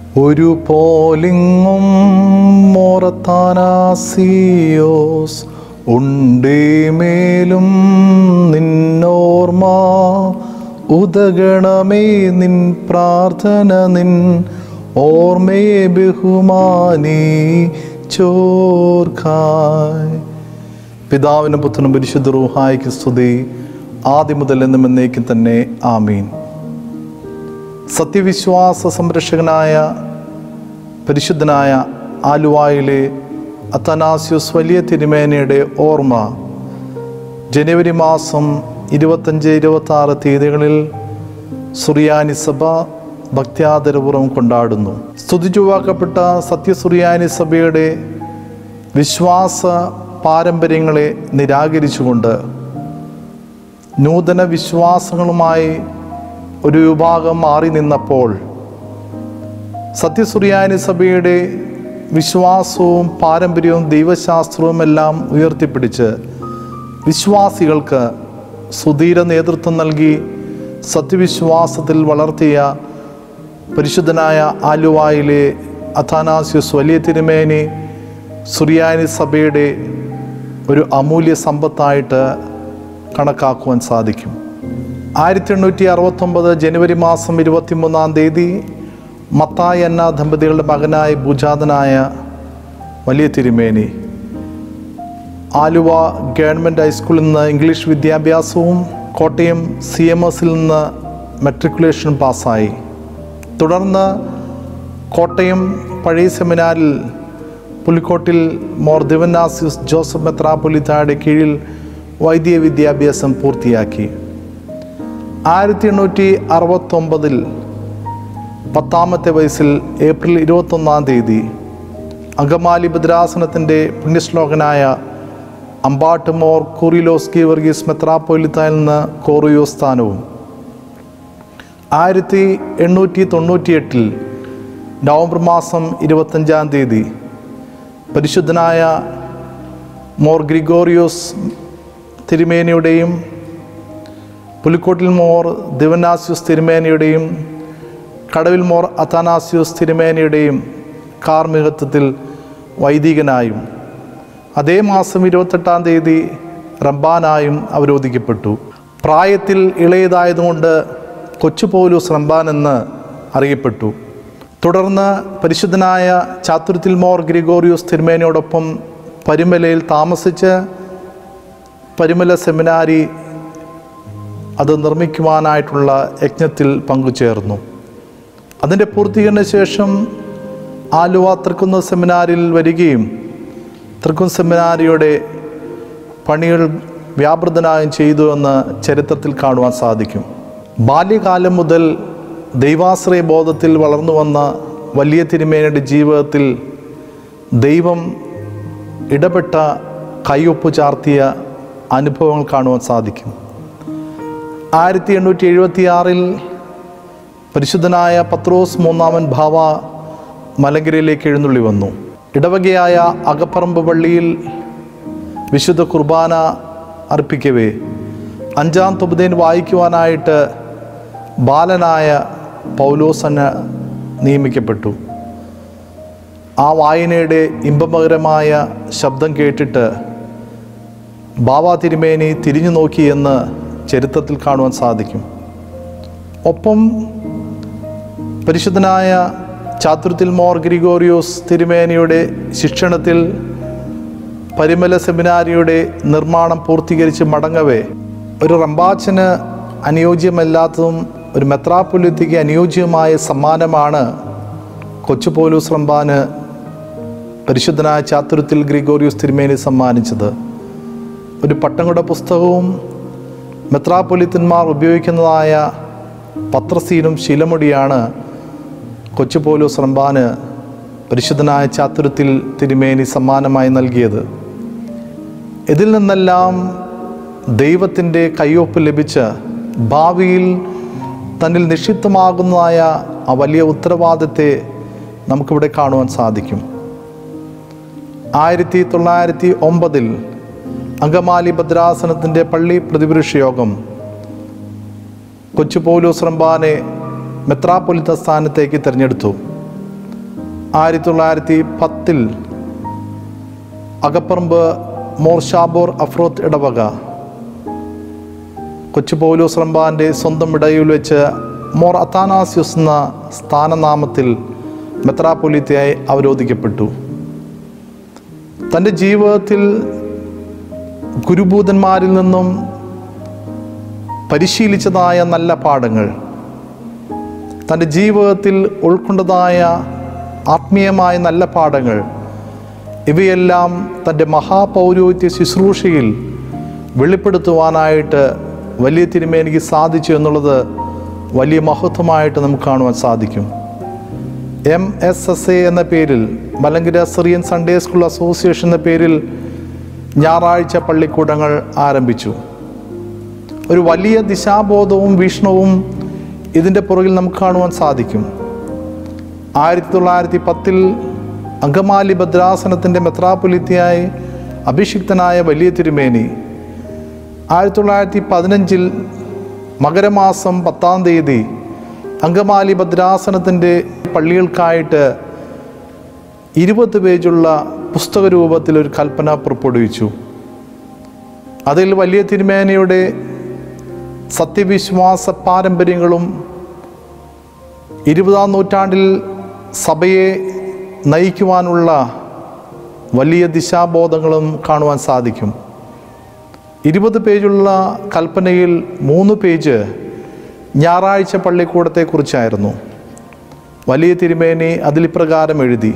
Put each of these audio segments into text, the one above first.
ഒരു പോലിങ്ങും മോറത്താനാസിയോസ് ഉണ്ടേ മേലും നിന്നോർമ്മ ഉദഗണമേ നിൻ പ്രാർത്ഥന നിൻ ഓർമ്മയെ ബഹുമാനി ചോർക്കായ് പിതാവിനും പുത്രനും പരിശുദ്ധ റൂഹായ്ക്ക് സ്തുതി ആദ്യം മുതൽ എന്നും എന്നേക്കും തന്നെ ആമീൻ സത്യവിശ്വാസ സംരക്ഷകനായ പരിശുദ്ധനായ ആലുവായിലെ അത്തനാസ്യൂസ് വലിയ തിരുമേനയുടെ ഓർമ്മ ജനുവരി മാസം ഇരുപത്തഞ്ച് ഇരുപത്തി ആറ് തീയതികളിൽ സുറിയാനി സഭ ഭക്ത്യാദരപൂർവ്വം കൊണ്ടാടുന്നു സ്തുതിച്ചുവാക്കപ്പെട്ട സത്യസുറിയാനി സഭയുടെ വിശ്വാസ പാരമ്പര്യങ്ങളെ നിരാകരിച്ചുകൊണ്ട് നൂതന വിശ്വാസങ്ങളുമായി ഒരു വിഭാഗം മാറി നിന്നപ്പോൾ സത്യസുറിയാനി സഭയുടെ വിശ്വാസവും പാരമ്പര്യവും ദൈവശാസ്ത്രവും എല്ലാം ഉയർത്തിപ്പിടിച്ച് വിശ്വാസികൾക്ക് സുധീര നേതൃത്വം നൽകി സത്യവിശ്വാസത്തിൽ വളർത്തിയ പരിശുദ്ധനായ ആലുവായിലെ അഥാനാസ്യൂസ് വലിയ തിരുമേനി സുറിയാനി സഭയുടെ ഒരു അമൂല്യ സമ്പത്തായിട്ട് കണക്കാക്കുവാൻ സാധിക്കും ആയിരത്തി എണ്ണൂറ്റി അറുപത്തൊമ്പത് ജനുവരി മാസം ഇരുപത്തിമൂന്നാം തീയതി മത്തായ എന്ന ദമ്പതികളുടെ മകനായ ഭുജാതനായ വലിയ തിരുമേനി ആലുവ ഗവൺമെൻറ് ഹൈസ്കൂളിൽ നിന്ന് ഇംഗ്ലീഷ് വിദ്യാഭ്യാസവും കോട്ടയം സി എം എസിൽ നിന്ന് മെട്രിക്കുലേഷൻ പാസ്സായി തുടർന്ന് കോട്ടയം പഴയ സെമിനാരിൽ പുലിക്കോട്ടിൽ മോർ ദിവനാസ്യൂസ് ജോസഫ് മെത്രാപൊലിത്തായുടെ കീഴിൽ വൈദ്യ വിദ്യാഭ്യാസം പൂർത്തിയാക്കി ആയിരത്തി എണ്ണൂറ്റി അറുപത്തൊമ്പതിൽ പത്താമത്തെ വയസ്സിൽ ഏപ്രിൽ ഇരുപത്തൊന്നാം തീയതി അങ്കമാലി ഭദ്രാസനത്തിൻ്റെ പുണ്യശ്ലോകനായ അമ്പാട്ട് മോർ കുറിലോസ്കി വർഗീസ് മെത്രാപ്പൊലിത്തായിൽ നിന്ന് കോറിയോ സ്ഥാനവും ആയിരത്തി എണ്ണൂറ്റി തൊണ്ണൂറ്റിയെട്ടിൽ നവംബർ മാസം ഇരുപത്തഞ്ചാം തീയതി പരിശുദ്ധനായ മോർ ഗ്രിഗോറിയോസ് തിരുമേനിയുടെയും പുലിക്കോട്ടിൽ മോർ ദിവനാസ്യൂസ് തിരുമേനിയുടെയും കടവിൽ മോർ അഥാനാസ്യൂസ് തിരുമേനിയുടെയും കാർമ്മികത്വത്തിൽ വൈദികനായും അതേ മാസം ഇരുപത്തെട്ടാം തീയതി റംബാനായും അവരോധിക്കപ്പെട്ടു പ്രായത്തിൽ ഇളയതായതുകൊണ്ട് കൊച്ചു പൗലൂസ് റംബാൻ എന്ന് അറിയപ്പെട്ടു തുടർന്ന് പരിശുദ്ധനായ ചാത്തുരുത്തിൽ മോർ ഗ്രിഗോറിയോസ് തിരുമേനിയോടൊപ്പം പരുമലയിൽ താമസിച്ച് പരുമല സെമിനാരി അത് നിർമ്മിക്കുവാനായിട്ടുള്ള യജ്ഞത്തിൽ പങ്കുചേർന്നു അതിൻ്റെ പൂർത്തീകരണ ശേഷം ആലുവ തൃക്കുന്ന സെമിനാരിൽ വരികയും തൃക്കുന്ന സെമിനാരിയുടെ പണികൾ വ്യാപൃതനായും ചെയ്തു എന്ന് ചരിത്രത്തിൽ കാണുവാൻ സാധിക്കും ബാല്യകാലം മുതൽ ദൈവാശ്രയ ബോധത്തിൽ വളർന്നു വന്ന വലിയ തിരുമേനയുടെ ജീവിതത്തിൽ ദൈവം ഇടപെട്ട കൈയൊപ്പ് ചാർത്തിയ അനുഭവങ്ങൾ കാണുവാൻ സാധിക്കും ആയിരത്തി എണ്ണൂറ്റി എഴുപത്തി ആറിൽ പരിശുദ്ധനായ പത്രോസ് മൂന്നാമൻ ഭാവ മലങ്കരയിലേക്ക് എഴുന്നള്ളി വന്നു ഇടവകയായ അകപ്പറമ്പ് പള്ളിയിൽ വിശുദ്ധ കുർബാന അർപ്പിക്കവേ അഞ്ചാം തുബദേൻ വായിക്കുവാനായിട്ട് ബാലനായ പൗലോസന് നിയമിക്കപ്പെട്ടു ആ വായനയുടെ ഇമ്പമകരമായ ശബ്ദം കേട്ടിട്ട് ബാബ തിരുമേനി തിരിഞ്ഞു നോക്കി എന്ന് ചരിത്രത്തിൽ കാണുവാൻ സാധിക്കും ഒപ്പം പരിശുദ്ധനായ ചാതുർത്തിൽ മോർ ഗ്രിഗോറിയോസ് തിരുമേനിയുടെ ശിക്ഷണത്തിൽ പരിമല സെമിനാരിയുടെ നിർമ്മാണം പൂർത്തീകരിച്ച് മടങ്ങവേ ഒരു റംബാച്ചന് അനുയോജ്യമല്ലാത്തതും ഒരു മെത്രാപ്പൊലിത്തിക്ക് അനുയോജ്യമായ സമ്മാനമാണ് കൊച്ചു പോലൂസ് റംബാന് പരിശുദ്ധനായ ചാത്തുരത്തിൽ ഗ്രിഗോറിയോസ് തിരുമേനി സമ്മാനിച്ചത് ഒരു പട്ടംകുട പുസ്തകവും മെത്രാപ്പൊലിത്തന്മാർ ഉപയോഗിക്കുന്നതായ പത്രസീനും ശിലമുടിയാണ് കൊച്ചു പോലൂസ് റംബാന് പരിശുദ്ധനായ ചാത്തുരത്തിൽ തിരുമേനി സമ്മാനമായി നൽകിയത് ഇതിൽ നിന്നെല്ലാം ദൈവത്തിൻ്റെ കയ്യൊപ്പ് ലഭിച്ച് ഭാവിയിൽ തന്നിൽ നിക്ഷിപ്തമാകുന്നതായ ആ വലിയ ഉത്തരവാദിത്തെ നമുക്കിവിടെ കാണുവാൻ സാധിക്കും ആയിരത്തി തൊള്ളായിരത്തി ഒമ്പതിൽ അങ്കമാലി ഭദ്രാസനത്തിൻ്റെ പള്ളി പ്രതിപുരുഷ യോഗം കൊച്ചു പൗലോസ് റംബാനെ മെത്രാപ്പൊലിത്ത സ്ഥാനത്തേക്ക് തിരഞ്ഞെടുത്തു ആയിരത്തി തൊള്ളായിരത്തി പത്തിൽ അകപ്പറമ്പ് മോർഷാബോർ അഫ്രോത്ത് ഇടവക കൊച്ചു പൗലോസ് റമ്പാൻ്റെ സ്വന്തം ഇടയിൽ വെച്ച് മോർ അത്താനാസ്യൂസ് എന്ന സ്ഥാനനാമത്തിൽ മെത്രാപ്പൊലിത്തയായി അവരോധിക്കപ്പെട്ടു തൻ്റെ ജീവിതത്തിൽ ഗുരുഭൂതന്മാരിൽ നിന്നും പരിശീലിച്ചതായ നല്ല പാഠങ്ങൾ തൻ്റെ ജീവിതത്തിൽ ഉൾക്കൊണ്ടതായ ആത്മീയമായ നല്ല പാഠങ്ങൾ ഇവയെല്ലാം തൻ്റെ മഹാപൗരോഹിത്യ ശുശ്രൂഷയിൽ വെളിപ്പെടുത്തുവാനായിട്ട് വലിയ തിരുമേനിക്ക് സാധിച്ചു എന്നുള്ളത് വലിയ മഹത്വമായിട്ട് നമുക്ക് കാണുവാൻ സാധിക്കും എം എസ് എസ് എ എന്ന പേരിൽ Malankara Syrian Sunday school association എന്ന പേരിൽ ഞായറാഴ്ച പള്ളിക്കൂടങ്ങൾ ആരംഭിച്ചു ഒരു വലിയ ദിശാബോധവും വീക്ഷണവും ഇതിൻ്റെ പുറകിൽ നമുക്ക് കാണുവാൻ സാധിക്കും ആയിരത്തി തൊള്ളായിരത്തി പത്തിൽ അങ്കമാലി ഭദ്രാസനത്തിൻ്റെ മെത്രാപൊലിത്തിയായി അഭിഷിക്തനായ വലിയ തിരുമേനി ആയിരത്തി തൊള്ളായിരത്തി പതിനഞ്ചിൽ മകരമാസം പത്താം തീയതി അങ്കമാലി ഭദ്രാസനത്തിൻ്റെ പള്ളികൾക്കായിട്ട് ഇരുപത് പേജുള്ള പുസ്തക രൂപത്തിൽ ഒരു കൽപ്പന പുറപ്പെടുവിച്ചു അതിൽ വലിയ തിരുമേനയുടെ സത്യവിശ്വാസ പാരമ്പര്യങ്ങളും ഇരുപതാം നൂറ്റാണ്ടിൽ സഭയെ നയിക്കുവാനുള്ള വലിയ ദിശാബോധങ്ങളും കാണുവാൻ സാധിക്കും ഇരുപത് പേജുള്ള കൽപ്പനയിൽ മൂന്ന് പേജ് ഞായറാഴ്ച പള്ളിക്കൂടത്തെക്കുറിച്ചായിരുന്നു വലിയ തിരുമേനി അതിലിപ്രകാരം എഴുതി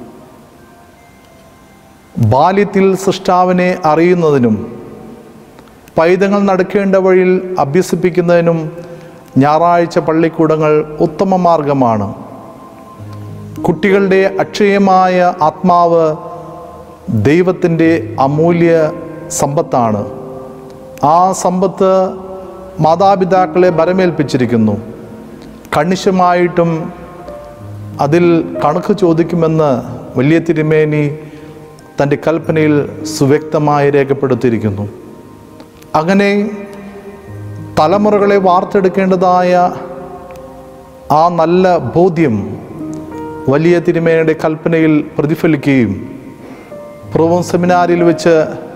ബാല്യത്തിൽ സൃഷ്ടാവിനെ അറിയുന്നതിനും പൈതങ്ങൾ നടക്കേണ്ട വഴിയിൽ അഭ്യസിപ്പിക്കുന്നതിനും ഞായറാഴ്ച പള്ളിക്കൂടങ്ങൾ ഉത്തമ മാർഗമാണ് കുട്ടികളുടെ അക്ഷയമായ ആത്മാവ് ദൈവത്തിൻ്റെ അമൂല്യ സമ്പത്താണ് ആ സമ്പത്ത് മാതാപിതാക്കളെ ഭരമേൽപ്പിച്ചിരിക്കുന്നു കണിശമായിട്ടും അതിൽ കണക്ക് ചോദിക്കുമെന്ന് വലിയ തിരുമേനി തൻ്റെ കൽപ്പനയിൽ സുവ്യക്തമായി രേഖപ്പെടുത്തിയിരിക്കുന്നു അങ്ങനെ തലമുറകളെ വാർത്തെടുക്കേണ്ടതായ ആ നല്ല ബോധ്യം വലിയ തിരുമേനയുടെ കൽപ്പനയിൽ പ്രതിഫലിക്കുകയും പ്രൊവൻ സെമിനാരിൽ വെച്ച്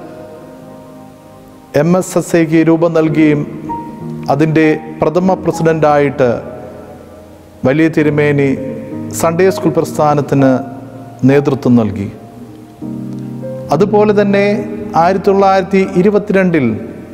എം എസ് എസ് എക്ക് രൂപം നൽകുകയും അതിൻ്റെ പ്രഥമ പ്രസിഡൻ്റായിട്ട് വലിയ തിരുമേനി സൺഡേ സ്കൂൾ പ്രസ്ഥാനത്തിന് നേതൃത്വം നൽകി അതുപോലെ തന്നെ ആയിരത്തി തൊള്ളായിരത്തി ഇരുപത്തിരണ്ടിൽ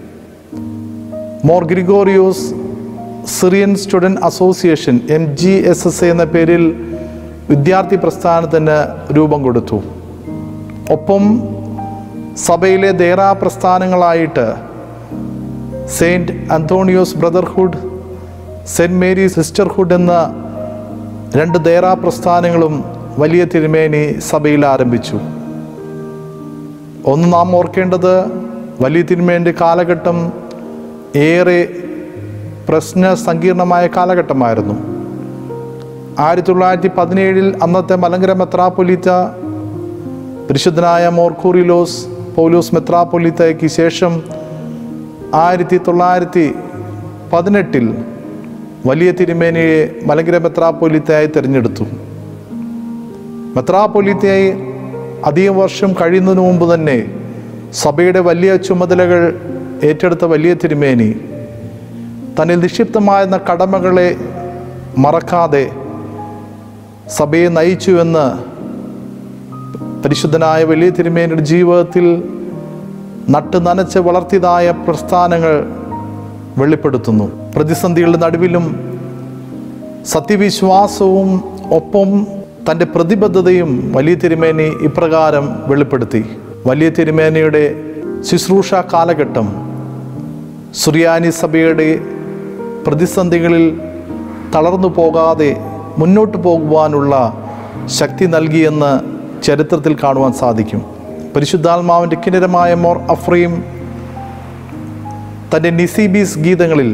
Mor Gregorios Syrian student association M G S S എന്ന പേരിൽ വിദ്യാർത്ഥി പ്രസ്ഥാനത്തിന് രൂപം കൊടുത്തു ഒപ്പം സഭയിലെ ദേറാ പ്രസ്ഥാനങ്ങളായിട്ട് saint Antonios brotherhood saint Mary sisterhood എന്ന രണ്ട് ദേറാ പ്രസ്ഥാനങ്ങളും വലിയ തിരുമേനി സഭയിൽ ആരംഭിച്ചു ഒന്ന് നാം ഓർക്കേണ്ടത് വലിയ തിരുമേൻ്റെ കാലഘട്ടം ഏറെ പ്രശ്ന സങ്കീർണമായ കാലഘട്ടമായിരുന്നു ആയിരത്തി തൊള്ളായിരത്തി പതിനേഴിൽ അന്നത്തെ മലങ്കര മെത്രാപ്പൊലീത്ത പരിശുദ്ധനായ മോർക്കൂറിലോസ് പൗലോസ് മെത്രാപ്പൊലീത്തയ്ക്ക് ശേഷം ആയിരത്തി തൊള്ളായിരത്തി പതിനെട്ടിൽ വലിയ തിരുമേനിയെ മലങ്കര മെത്രാപ്പൊലീത്തയായി തിരഞ്ഞെടുത്തു മെത്രാപ്പൊലീത്തയായി അധികം വർഷം കഴിയുന്നതിന് മുമ്പ് തന്നെ സഭയുടെ വലിയ ചുമതലകൾ ഏറ്റെടുത്ത വലിയ തിരുമേനി തന്നിൽ നിക്ഷിപ്തമായിരുന്ന കടമകളെ മറക്കാതെ സഭയെ നയിച്ചുവെന്ന് പരിശുദ്ധനായ വലിയ തിരുമേനിയുടെ ജീവിതത്തിൽ നട്ട് നനച്ച് വളർത്തിയതായ പ്രസ്ഥാനങ്ങൾ വെളിപ്പെടുത്തുന്നു പ്രതിസന്ധികളുടെ നടുവിലും സത്യവിശ്വാസവും ഒപ്പം തൻ്റെ പ്രതിബദ്ധതയും വലിയ തിരുമേനി ഇപ്രകാരം വെളിപ്പെടുത്തി വലിയ തിരുമേനിയുടെ ശുശ്രൂഷ കാലഘട്ടം സുറിയാനി സഭയുടെ പ്രതിസന്ധികളിൽ തളർന്നു പോകാതെ മുന്നോട്ട് പോകുവാനുള്ള ശക്തി നൽകിയെന്ന് ചരിത്രത്തിൽ കാണുവാൻ സാധിക്കും പരിശുദ്ധാത്മാവിൻ്റെ കിന്നരമായ മോർ അഫ്രീം തൻ്റെ നിസീബീസ് ഗീതങ്ങളിൽ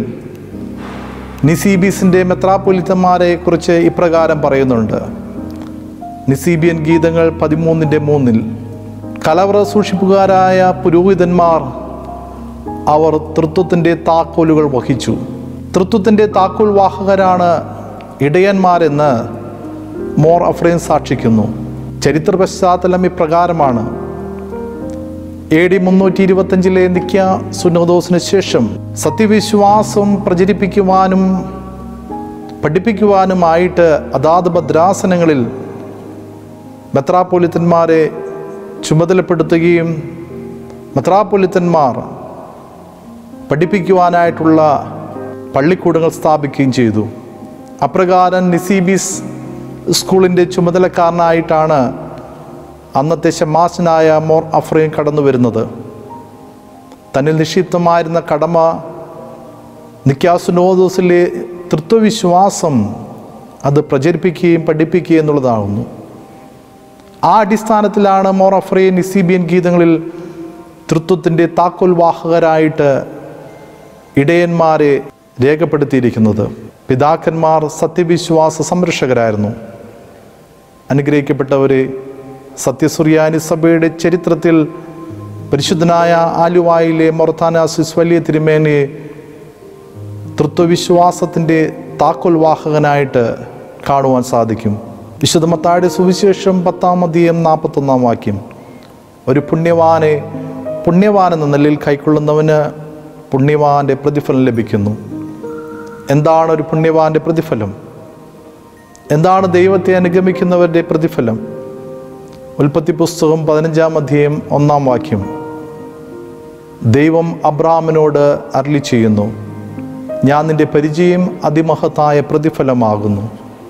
നിസീബീസിൻ്റെ മെത്രാപ്പൊലിത്തന്മാരെ കുറിച്ച് ഇപ്രകാരം പറയുന്നുണ്ട് നിസീബിയൻ ഗീതങ്ങൾ പതിമൂന്നിൻ്റെ മൂന്നിൽ കലവറ സൂക്ഷിപ്പുകാരായ പുരോഹിതന്മാർ അവർ തൃത്വത്തിൻ്റെ താക്കോലുകൾ വഹിച്ചു തൃത്വത്തിൻ്റെ താക്കോൽ വാഹകരാണ് ഇടയന്മാരെന്ന് മോർ അഫ്രൈൻ സാക്ഷിക്കുന്നു ചരിത്ര പശ്ചാത്തലം ഇപ്രകാരമാണ് എ ഡി മുന്നൂറ്റി ഇരുപത്തഞ്ചിലെ നിക്ക സുനോദോസിന് ശേഷം സത്യവിശ്വാസം പ്രചരിപ്പിക്കുവാനും പഠിപ്പിക്കുവാനുമായിട്ട് അതാത് ഭദ്രാസനങ്ങളിൽ മെത്രാപ്പൊലിത്തന്മാരെ ചുമതലപ്പെടുത്തുകയും മെത്രാപ്പൊലിത്തന്മാർ പഠിപ്പിക്കുവാനായിട്ടുള്ള പള്ളിക്കൂടങ്ങൾ സ്ഥാപിക്കുകയും ചെയ്തു അപ്രകാരം നിസീബിസ് സ്കൂളിൻ്റെ ചുമതലക്കാരനായിട്ടാണ് അന്നത്തെ ഷമാസിനായ മോർ അഫ്രൈൻ കടന്നു വരുന്നത് തന്നിൽ നിക്ഷിപ്തമായിരുന്ന കടമ നിക്കാസുനോദോസിലെ തൃത്വവിശ്വാസം അത് പ്രചരിപ്പിക്കുകയും പഠിപ്പിക്കുകയും എന്നുള്ളതാകുന്നു ആ അടിസ്ഥാനത്തിലാണ് മോർ അഫ്രൈൻ നിസീബിയൻ ഗീതങ്ങളിൽ തൃത്വത്തിൻ്റെ താക്കോൽ വാഹകരായിട്ട് ഇടയന്മാരെ രേഖപ്പെടുത്തിയിരിക്കുന്നത് പിതാക്കന്മാർ സത്യവിശ്വാസ സംരക്ഷകരായിരുന്നു അനുഗ്രഹിക്കപ്പെട്ടവരെ സത്യസുറിയാനി സഭയുടെ ചരിത്രത്തിൽ പരിശുദ്ധനായ ആലുവായിലെ മൊറത്താനാസിസ് വലിയ തിരുമേനയെ തൃത്വവിശ്വാസത്തിൻ്റെ താക്കോൽ വാഹകനായിട്ട് കാണുവാൻ സാധിക്കും വിശുദ്ധ മത്തായുടെ സുവിശേഷം പത്താം അധ്യയം നാൽപ്പത്തൊന്നാം വാക്യം ഒരു പുണ്യവാനെ പുണ്യവാൻ എന്ന നിലയിൽ കൈക്കൊള്ളുന്നവന് പുണ്യവാന്റെ പ്രതിഫലം ലഭിക്കുന്നു എന്താണ് ഒരു പുണ്യവാന്റെ പ്രതിഫലം എന്താണ് ദൈവത്തെ അനുഗമിക്കുന്നവരുടെ പ്രതിഫലം ഉൽപ്പത്തി പുസ്തകം പതിനഞ്ചാം അധ്യായം ഒന്നാം വാക്യം ദൈവം അബ്രാമിനോട് അരളി ചെയ്യുന്നു ഞാൻ നിന്റെ പരിചയം അതിമഹത്തായ പ്രതിഫലമാകുന്നു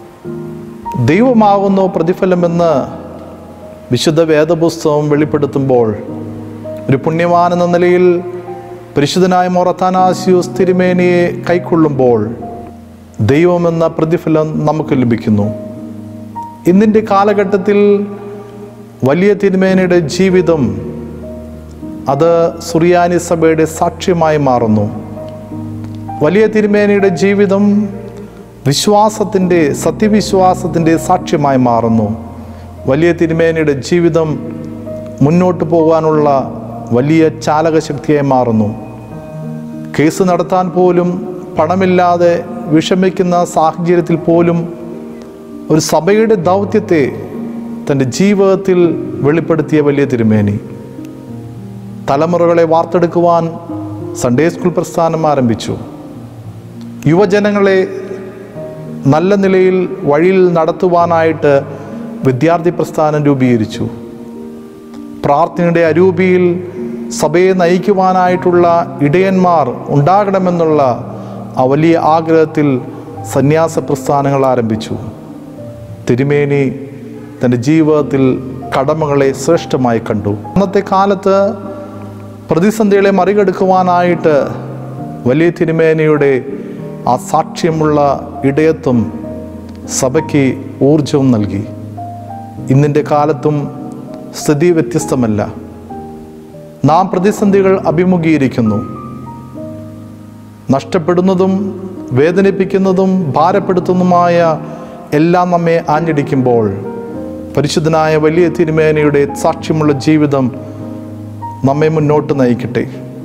ദൈവമാകുന്നു പ്രതിഫലമെന്ന് വിശുദ്ധ വേദപുസ്തകം വെളിപ്പെടുത്തുമ്പോൾ ഒരു പുണ്യവാൻ എന്ന നിലയിൽ പരിശുദ്ധനായ മൊറത്താനാസിയോസ് തിരുമേനിയെ കൈക്കൊള്ളുമ്പോൾ ദൈവമെന്ന പ്രതിഫലം നമുക്ക് ലഭിക്കുന്നു ഇന്നിൻ്റെ കാലഘട്ടത്തിൽ വലിയ തിരുമേനയുടെ ജീവിതം അത് സുറിയാനി സഭയുടെ സാക്ഷ്യമായി മാറുന്നു വലിയ തിരുമേനയുടെ ജീവിതം വിശ്വാസത്തിൻ്റെ സത്യവിശ്വാസത്തിൻ്റെ സാക്ഷ്യമായി മാറുന്നു വലിയ തിരുമേനയുടെ ജീവിതം മുന്നോട്ട് പോകാനുള്ള വലിയ ചാലകശക്തിയായി മാറുന്നു കേസ് നടത്താൻ പോലും പണമില്ലാതെ വിഷമിക്കുന്ന സാഹചര്യത്തിൽ പോലും ഒരു സഭയുടെ ദൗത്യത്തെ തൻ്റെ ജീവിതത്തിൽ വെളിപ്പെടുത്തിയ വലിയ തിരുമേനി തലമുറകളെ വാർത്തെടുക്കുവാൻ സൺഡേ സ്കൂൾ പ്രസ്ഥാനം ആരംഭിച്ചു യുവജനങ്ങളെ നല്ല നിലയിൽ വഴിയിൽ നടത്തുവാനായിട്ട് വിദ്യാർത്ഥി പ്രസ്ഥാനം രൂപീകരിച്ചു പ്രാർത്ഥനയുടെ അരൂപിയിൽ സഭയെ നയിക്കുവാനായിട്ടുള്ള ഇടയന്മാർ ഉണ്ടാകണമെന്നുള്ള ആ വലിയ ആഗ്രഹത്തിൽ സന്യാസ പ്രസ്ഥാനങ്ങൾ ആരംഭിച്ചു തിരുമേനി തൻ്റെ ജീവിതത്തിൽ കടമകളെ ശ്രേഷ്ഠമായി കണ്ടു അന്നത്തെ കാലത്ത് പ്രതിസന്ധികളെ മറികടക്കുവാനായിട്ട് വലിയ തിരുമേനയുടെ ആ സാക്ഷ്യമുള്ള ഇടയത്വം സഭയ്ക്ക് ഊർജവും നൽകി ഇന്നിൻ്റെ കാലത്തും സ്ഥിതി വ്യത്യസ്തമല്ല നാം പ്രതിസന്ധികൾ അഭിമുഖീകരിക്കുന്നു നഷ്ടപ്പെടുന്നതും വേദനിപ്പിക്കുന്നതും ഭാരപ്പെടുത്തുന്നതുമായ എല്ലാം നമ്മെ ആഞ്ഞടിക്കുമ്പോൾ പരിശുദ്ധനായ വലിയ തിരുമേനയുടെ സാക്ഷ്യമുള്ള ജീവിതം നമ്മെ മുന്നോട്ട് നയിക്കട്ടെ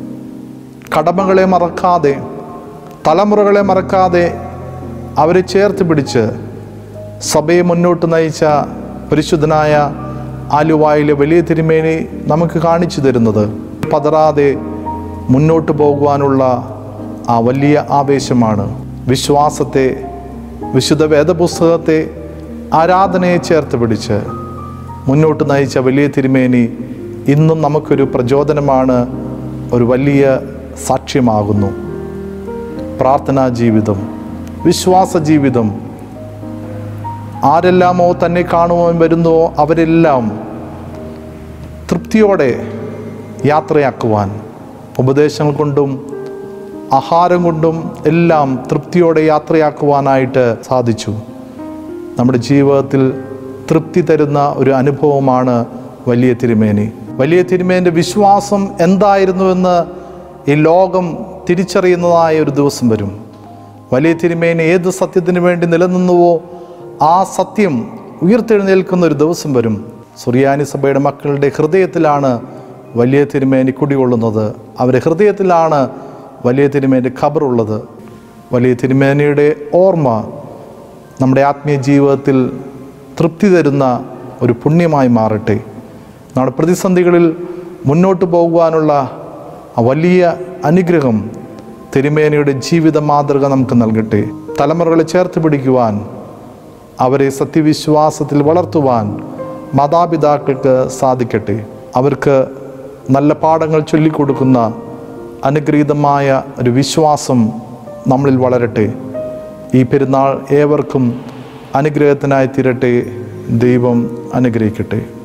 കടമകളെ മറക്കാതെ തലമുറകളെ മറക്കാതെ അവരെ ചേർത്ത് പിടിച്ച് സഭയെ മുന്നോട്ട് നയിച്ച പരിശുദ്ധനായ ആലുവായിലെ വലിയ തിരുമേനി നമുക്ക് കാണിച്ചു തരുന്നത് പതറാതെ മുന്നോട്ട് പോകുവാനുള്ള ആ വലിയ ആവേശമാണ് വിശ്വാസത്തെ വിശുദ്ധ വേദപുസ്തകത്തെ ആരാധനയെ ചേർത്ത് പിടിച്ച് മുന്നോട്ട് നയിച്ച വലിയ തിരുമേനി ഇന്നും നമുക്കൊരു പ്രചോദനമാണ് ഒരു വലിയ സാക്ഷ്യമാകുന്നു പ്രാർത്ഥനാ ജീവിതം വിശ്വാസ ജീവിതം ആരെല്ലാമോ തന്നെ കാണുവാൻ വരുന്നോ അവരെല്ലാം തൃപ്തിയോടെ യാത്രയാക്കുവാൻ ഉപദേശങ്ങൾ കൊണ്ടും ആഹാരം കൊണ്ടും എല്ലാം തൃപ്തിയോടെ യാത്രയാക്കുവാനായിട്ട് സാധിച്ചു നമ്മുടെ ജീവിതത്തിൽ തൃപ്തി തരുന്ന ഒരു അനുഭവമാണ് വലിയ തിരുമേനി വലിയ തിരുമേൻ്റെ വിശ്വാസം എന്തായിരുന്നുവെന്ന് ഈ ലോകം തിരിച്ചറിയുന്നതായ ഒരു ദിവസം വരും വലിയ തിരുമേനി ഏത് സത്യത്തിന് വേണ്ടി നിലനിന്നുവോ ആ സത്യം ഉയർത്തെഴുന്നേൽക്കുന്ന ഒരു ദിവസം വരും സുറിയാനി സഭയുടെ മക്കളുടെ ഹൃദയത്തിലാണ് വലിയ തിരുമേനി കുടികൊള്ളുന്നത് അവരുടെ ഹൃദയത്തിലാണ് വലിയ തിരുമേൻ്റെ ഖബറുള്ളത് വലിയ തിരുമേനിയുടെ ഓർമ്മ നമ്മുടെ ആത്മീയ ജീവിതത്തിൽ തൃപ്തി തരുന്ന ഒരു പുണ്യമായി മാറട്ടെ നമ്മുടെ പ്രതിസന്ധികളിൽ മുന്നോട്ട് പോകുവാനുള്ള ആ വലിയ അനുഗ്രഹം തിരുമേനയുടെ ജീവിത മാതൃക നമുക്ക് നൽകട്ടെ തലമുറകളെ ചേർത്ത് പിടിക്കുവാൻ അവരെ സത്യവിശ്വാസത്തിൽ വളർത്തുവാൻ മാതാപിതാക്കൾക്ക് സാധിക്കട്ടെ അവർക്ക് നല്ല പാഠങ്ങൾ ചൊല്ലിക്കൊടുക്കുന്ന അനുഗ്രഹീതമായ ഒരു വിശ്വാസം നമ്മളിൽ വളരട്ടെ ഈ പെരുന്നാൾ ഏവർക്കും അനുഗ്രഹത്തിനായി തീരട്ടെ ദൈവം അനുഗ്രഹിക്കട്ടെ